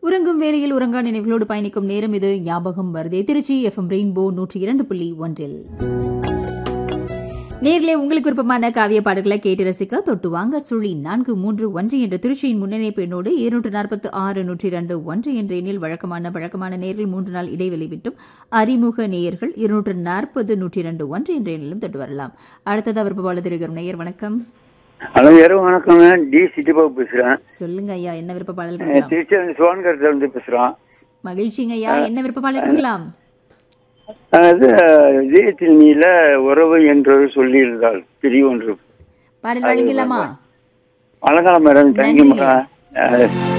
உறங்கும் வேளையில் உறங்கா நினைவுகளோடு பயணிக்கும் நேரம் இது ஞாபகம் வருதே திருச்சி எஃப்எம் ரெயின்போ நூற்றி இரண்டு புள்ளி ஒன்றில் நேர்களே உங்களுக்கு விருப்பமான காவிய பாடல்களை கேட்டு ரசிக்க தொட்டு வாங்க சுழி நான்கு மூன்று ஒன்று என்ற திருச்சியின் முன்னணி பெண்ணோடு இருநூற்று நாற்பத்து ஆறு நூற்றி இரண்டு ஒன்று என்ற எண்ணில் வழக்கமான வழக்கமான நேர்கள் மூன்று நாள் இடைவெளி விட்டும் அறிமுக நேயர்கள் இருநூற்று நாற்பது நூற்றி இரண்டு ஒன்று என்ற எண்ணிலும் தொட்டு வரலாம் அடுத்தது விருப்பப்பாளர் திருகிற நேயர் வணக்கம் ஹலோ இரவு வணக்கங்க டி சிட்டிபாபு பேசுறேன் சொல்லுங்க ஐயா என்ன விருப்ப பாடல் அஹ் கொடுக்கலாம் திருச்சி வந்து சிவான்கரத்துல இருந்து பேசுறோம் மகிழ்ச்சிங்க ஐயா என்ன விருப்ப பாடல் கொடுக்கலாம் அது இதயத்தில் நீல உறவு என்று சொல்லியிருந்தால் பிரிவு ஒன்று பாடல் வழங்கலாமா வணக்கம் மேடம் தேங்க்யூ நன்றி. மேடம்